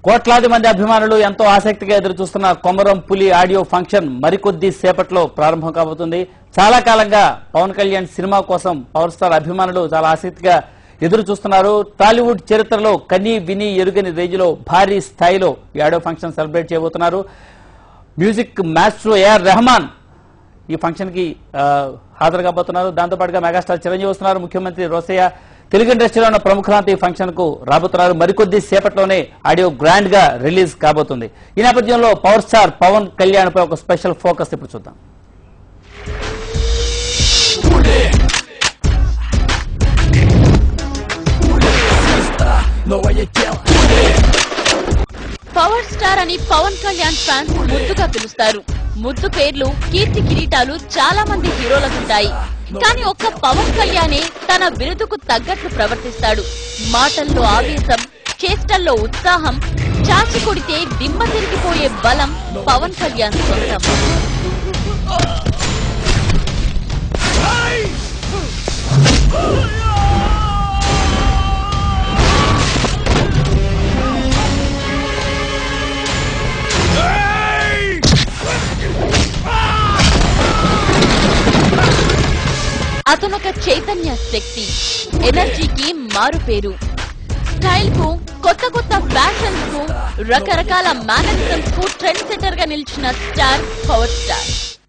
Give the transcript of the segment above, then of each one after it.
కోట్లాది మంది అభిమానులు ఎంతో ఆసక్తిగా ఎదురు చూస్తున్న కొమరం పులి ఆడియో ఫంక్షన్ మరికొద్ది సేపట్లో ప్రారంభం కాబోతుంది చాలా కాలంగా పవన్ కళ్యాణ్ సినిమా కోసం పవర్ స్టార్ అభిమానులు చాలా ఆసక్తిగా ఎదురు చూస్తున్నారు టాలీవుడ్ చరిత్రలో కనీ విని ఎరుగని రేంజ్లో భారీ స్థాయిలో ఈ ఆడియో ఫంక్షన్ సెలబ్రేట్ చేయబోతున్నారు మ్యూజిక్ మాస్టర్ ఏఆర్ రెహమాన్ ఈ ఫంక్షన్ కి ఆ, హాజరు కాబోతున్నారు దాంతో పాటుగా మెగాస్టార్ చిరంజీవి వస్తున్నారు ముఖ్యమంత్రి రోసయ్య తెలుగు ఇండస్ట్రీలో ఉన్న ప్రముఖులంతా ఈ ఫంక్షన్ కు రాబోతున్నారు మరికొద్ది సేపట్లోనే ఆడియో గ్రాండ్ గా రిలీజ్ కాబోతుంది ఈ నేపథ్యంలో పవర్ స్టార్ పవన్ కళ్యాణ్ పై ఒక స్పెషల్ ఫోకస్ ఇప్పుడు చూద్దాం పవర్ స్టార్ అని పవన్ కళ్యాణ్ ఫ్యాన్స్ ముద్దుగా పిలుస్తారు ముద్దు పేర్లు కీర్తి కిరీటాలు చాలా మంది హీరోలకుంటాయి కానీ ఒక్క పవన్ కళ్యాణే తన బిరుదుకు తగ్గట్లు ప్రవర్తిస్తాడు మాటల్లో ఆవేశం చేష్టల్లో ఉత్సాహం చాచి కొడితే దిమ్మ తిరిగిపోయే బలం పవన్ కళ్యాణ్ సొంతం అతనొక చైతన్య శక్తి ఎనర్జీకి మారు పేరు స్టైల్ కు కొత్త కొత్త ఫ్యాషన్స్ కు రకరకాల మేనరిజమ్స్ కు ట్రెండ్ సెటర్ గా నిలిచిన స్టార్ పవర్ స్టార్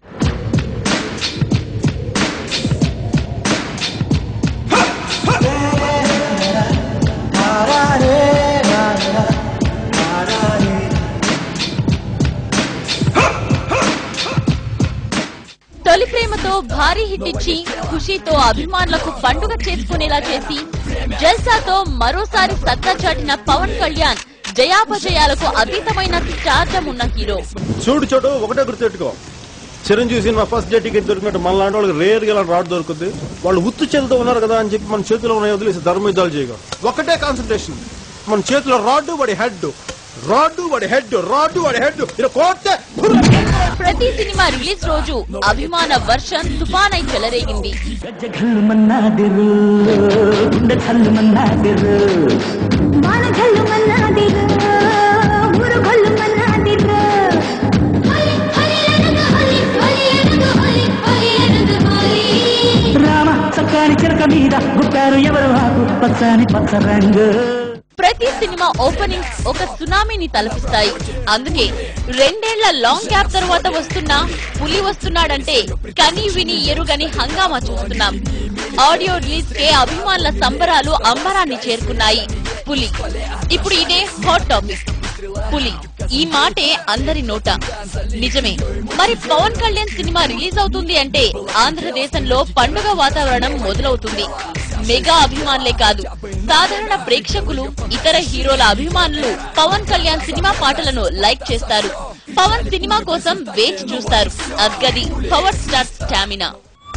తొలి ప్రేమతో భారీ హిట్ ఇచ్చి ఖుషీతో అభిమానులకు పండుగ చేసుకునేలా చేసి జల్సాతో మరోసారి సత్తా చాటిన పవన్ కళ్యాణ్ జయాపజయాలకు అతీతమైన స్టార్డమ్ ఉన్న హీరో చూడు చోటు ఒకటే గుర్తుపెట్టుకో Chiranjeevi cinema first day ticket దొరికినట్టు మన లాంటి వాళ్ళకి రేర్ గా రాడ్ దొరుకుతుంది వాళ్ళు ఉత్తు చేతితో ఉన్నారు కదా అని చెప్పి మన చేతిలో ఉన్న వదిలేసి ధర్మయుద్ధాలు చేయగా ఒకటే కాన్సన్ట్రేషన్ మన చేతిలో రాడ్డు వాడి హెడ్ రాడ్డు వాడి హెడ్ రాడ్డు వాడి హెడ్ ఇలా కోస్తే ప్రతి సినిమా రిలీజ్ రోజు అభిమాన వర్షం తుఫానై చెలరేగింది గజ్జఘల్లు మన్నాదిరు గుండె చల్లు మన్నాదిరు మానఘల్లు మన్నాదిరు ఊరుఘల్లు మన్నాదిరు హలి హలి ఎనగ హలి హలి ఎనగ హలి హలి ఎనగ హలి రామ చక్కని చిరక మీద గుప్పారు ఎవరు ఆకు పచ్చని పచ్చ రంగు ప్రతి సినిమా ఓపెనింగ్స్ ఒక సునామీని తలపిస్తాయి అందుకే రెండేళ్ల లాంగ్ గ్యాప్ తర్వాత వస్తున్న పులి వస్తున్నాడంటే కని విని ఎరుగని హంగామా చూస్తున్నాం ఆడియో రిలీజ్ కే అభిమానుల సంబరాలు అంబరాన్ని చేరుకున్నాయి పులి ఇప్పుడు ఇదే హాట్ టాపిక్ పులి ఈ మాటే అందరి నోట నిజమే మరి పవన్ కళ్యాణ్ సినిమా రిలీజ్ అవుతుంది అంటే ఆంధ్రదేశంలో పండుగ వాతావరణం మొదలవుతుంది మెగా అభిమానులే కాదు సాధారణ ప్రేక్షకులు ఇతర హీరోల అభిమానులు పవన్ కళ్యాణ్ సినిమా పాటలను లైక్ చేస్తారు పవన్ సినిమా కోసం వేచి చూస్తారు అద్గది power star stamina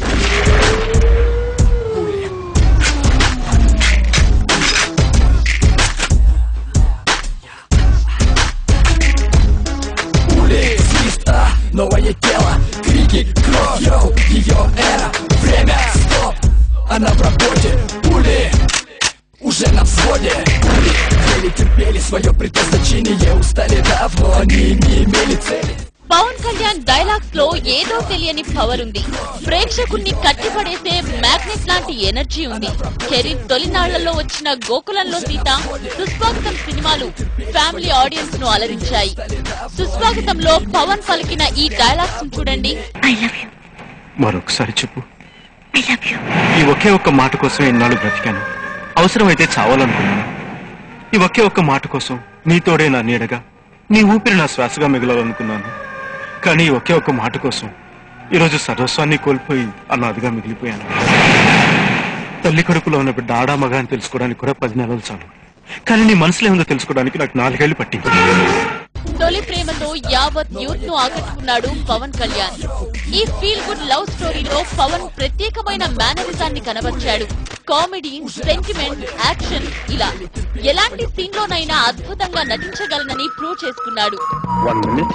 Новое тело, крики, кровь, йоу, ее эра Время, стоп, она в работе Пули, уже на взводе Пули, еле терпели свое предназначение Устали давно, они не имели цели Pawan Kalyan dialogues లో ఏదో తెలియని పవర్ ఉంది ప్రేక్షకుణ్ణి కట్టిపడేసే మ్యాగ్నెట్ లాంటి ఎనర్జీ ఉంది కెరీర్ తొలినాళ్లలో వచ్చిన గోకులంలో సీత సుస్వాగతం సినిమాలు ఫ్యామిలీ ఆడియన్స్ ను అలరించాయి సుస్వాగతంలో పవన్ పలికిన ఈ డైలాగ్స్ చూడండి ఐ లవ్ యూ మరొకసారి చెప్పు ఐ లవ్ యూ ఈ ఒకే ఒక్క మాట కోసం ఎన్నాళ్ళు బ్రతికాను అవసరమైతే చావాలనుకున్నాను ఈ ఒకే ఒక్క మాట కోసం నీతోడే నా నీడగా నీ ఊపిరి నా శ్వాసగా మిగలాలనుకున్నాను కానీ ఈ ఒకే ఒక్క మాట కోసం ఈరోజు సర్వస్వాన్ని కోల్పోయి అనాథగా మిగిలిపోయాను తల్లి కడుపులో ఉన్న బిడ్డ ఆడా మగ అని తెలుసుకోవడానికి కూడా పది నెలలు చాలు కానీ నీ మనసులో ఉందో తెలుసుకోవడానికి నాకు నాలుగేళ్లు పట్టింది తొలి ప్రేమతో యావత్ యూత్ ను ఆకట్టుకున్నాడు పవన్ కళ్యాణ్ ఈ ఫీల్ గుడ్ లవ్ స్టోరీలో పవన్ ప్రత్యేకమైన మేనరిజాన్ని కనబర్చాడు కామెడీ సెంటిమెంట్ యాక్షన్ ఇలా ఎలాంటి సీన్ లోనైనా అద్భుతంగా నటించగలనని ప్రూవ్ చేసుకున్నాడు వన్ మినిట్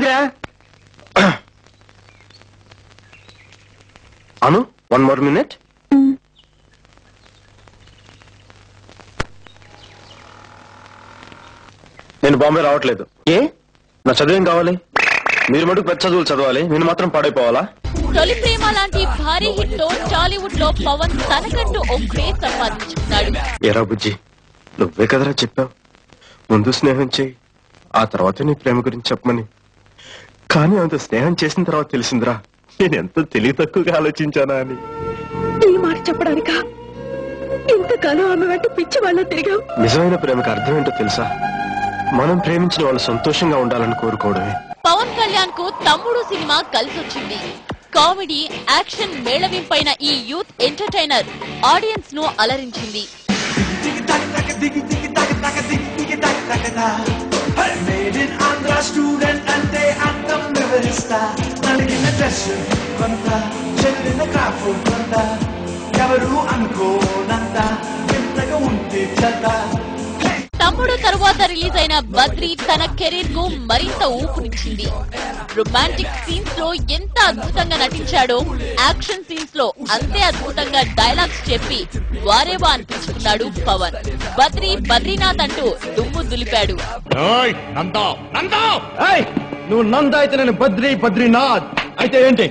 ఏంద్రా అను వన్ మోర్ మినిట్ నేను బాంబే రావట్లేదు ఏ నా చదువేం కావాలి మీరు మటుకు పెద్ద చదువులు చదవాలి నేను మాత్రం పాడైపోవాలా తొలి ప్రేమ లాంటి భారీ హిట్ తో టాలీవుడ్ లో పవన్ తనకంటూ ఓ క్రేజ్ సంపాదించుకున్నాడు ఎరా బుజ్జి నువ్వే కదరా చెప్పావు ముందు స్నేహం చేయి ఆ తర్వాత నీ ప్రేమ గురించి చెప్పమని కానీ అంత స్నేహం చేసిన తర్వాత తెలిసిందిరా నేను ఎంత తెలివి తక్కువగా ఆలోచించానా అని ఈ మాట చెప్పడానిక ఇంతకాలం ఆమె వెంట పిచ్చి వాళ్ళ తిరిగావు నిజమైన ప్రేమకు అర్థం ఏంటో తెలుసా మనం ప్రేమించిన వాళ్ళు సంతోషంగా ఉండాలని కోరుకోవడమే పవన్ కళ్యాణ్ కు తమ్ముడు సినిమా కలిసొచ్చింది కామెడీ యాక్షన్ మేళవింపైన ఈ యూత్ ఎంటర్టైనర్ ఆడియన్స్ ను అలరించింది మేడ్ ఇన్ ఆంధ్ర స్టూడెంట్ అంటే అందం వివరిస్తా నలిగిన డ్రెస్ కొంత చెల్లిన క్రాఫ్ కొంత ఎవరు అనుకోనంత వింతగా ఉంటే చెత్త తమ్ముడు తరువాత రిలీజ్ అయిన బద్రి తన కెరీర్ కు మరింత ఊపునిచ్చింది రొమాంటిక్ సీన్స్ లో ఎంత అద్భుతంగా నటించాడో యాక్షన్ సీన్స్ లో అంతే అద్భుతంగా డైలాగ్స్ చెప్పి వారేవా అనిపించుకున్నాడు పవన్ బద్రి బద్రీనాథ్ అంటూ దుమ్ము దులిపాడు నువ్వు నంద అయితే నేను బద్రి బద్రీనాథ్ అయితే ఏంటి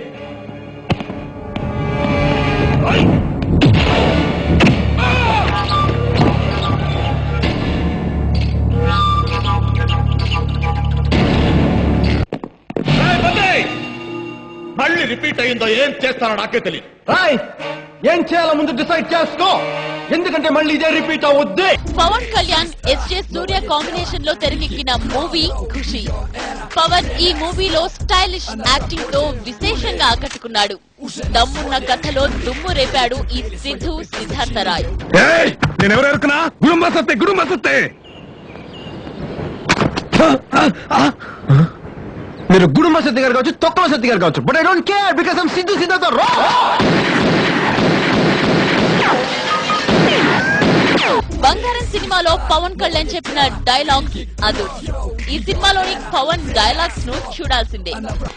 మళ్ళీ రిపీట్ అయిందో ఏం చేస్తానో నాకే తెలియదు రాయ్ ఏం చేయాలో ముందు డిసైడ్ చేసుకో ఎందుకంటే మళ్ళీ ఇదే రిపీట్ అవుద్ది పవన్ కళ్యాణ్ ఎస్జే సూర్య కాంబినేషన్ లో తెరకెక్కిన మూవీ ఖుషి పవన్ ఈ మూవీలో స్టైలిష్ యాక్టింగ్ తో విశేషంగా ఆకట్టుకున్నాడు దమ్మున్న కథలో దుమ్ము రేపాడు ఈ సిద్ధు సిద్ధార్థ రాయ్ నేను ఎవరు ఎరుకున్నా గుడుంబ సత్తే గుడుంబ సత్తే మీరు గుడుంబ సత్తి గారు కావచ్చు తొక్కల సత్తి గారు కావచ్చు but I don't care because I'm Siddhu Siddhartha రా బంగారం సినిమాలో పవన్ కళ్యాణ్ చెప్పిన డైలాగ్స్ అదు ఈ సినిమాలోని పవన్ డైలాగ్స్ ను చూడాల్సిందే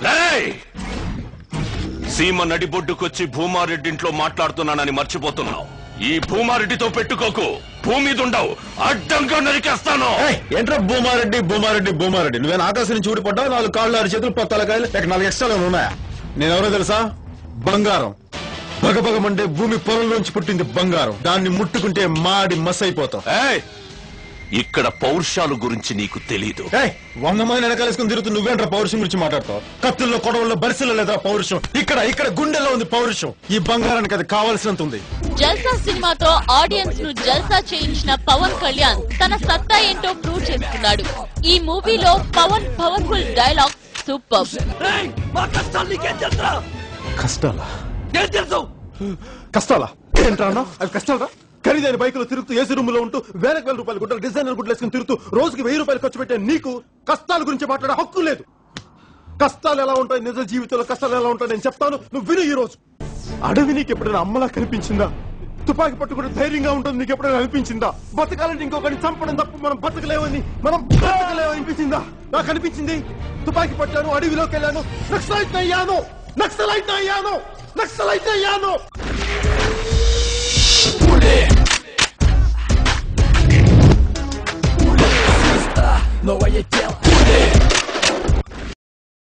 సీమ నడిబొడ్డుకొచ్చి భూమారెడ్డింట్లో మాట్లాడుతున్నానని మర్చిపోతున్నావు ఈ భూమారెడ్డితో పెట్టుకోకు భూమి దుండవు అడ్డంగా నరికేస్తాను ఏంట్రా భూమారెడ్డి భూమారెడ్డి భూమారెడ్డి నువ్వేనా ఆకాశం నుంచి ఊడిపడ్డావు నాలుగు కాళ్ళు ఆరు చేతులు పొత్తాల కాయలు లేక నాలుగు ఎక్స్ట్రాలు ఉన్నాయా నేను ఎవరో తెలుసా బంగారం బగబగమంటే భూమి పొలంలోంచి పుట్టింది బంగారం దాన్ని ముట్టుకుంటే మాడి మస్ అయిపోతాం ఏయ్! ఇక్కడ పౌరుషాలు గురించి నీకు తెలీదు ఏయ్, వంద మంది వెనకాలేసుకుని తిరుగుతూ నువ్వేంట్రా పౌరుషం గురించి మాట్లాడతావు కత్తుల్లో కొడవల్లో బరిసెల్లో లేదా పౌరుషం ఇక్కడ ఇక్కడ గుండెల్లో ఉంది పౌరుషం ఈ బంగారానికి అది కావాల్సినంత ఉంది జల్సా సినిమాతో ఆడియన్స్ ను జల్సా చేయించిన పవన్ కళ్యాణ్ తన సత్తా ఏంటో ప్రూవ్ చేసుకున్నాడు ఈ మూవీలో పవన్ పవర్ఫుల్ డైలాగ్ సూపర్ మా కష్టాలు నీకేం తెలుసా కష్టాలా ఏం తెలుసు కష్టాలా ఏంట్రా అన్నా? అవి కష్టాలా ఖరీదైన బైకులు తిరుగుతూ ఏసీ రూమ్ లో ఉంటూ వేలకు వేల రూపాయలు గుడ్డలు డిజైనర్ గుడ్లు వేసుకుని తిరుగుతూ రోజుకి వెయ్యి రూపాయలు ఖర్చు పెట్టే నీకు కష్టాల గురించి మాట్లాడే హక్కు లేదు కష్టాలు ఎలా ఉంటాయి నిజ జీవితంలో కష్టాలు ఎలా ఉంటాయి నేను చెప్తాను నువ్వు విను ఈ రోజు అడవి నీకు ఎప్పుడైనా అమ్మలా కనిపించిందా తుపాకీ పట్టుకుంటే ధైర్యంగా ఉంటుంది నీకు ఎప్పుడైనా అనిపించిందా బతకాలంటే ఇంకొకరిని చంపడం తప్ప మనం బతకలేమని మనం బతకలేమని అనిపించిందా నాకు అనిపించింది తుపాకీ పట్టాను అడవిలోకి వెళ్ళాను నక్సలైట్ అయ్యాను నక్సలైట్ అయ్యాను నక్సలైట్ అయ్యాను Новое тело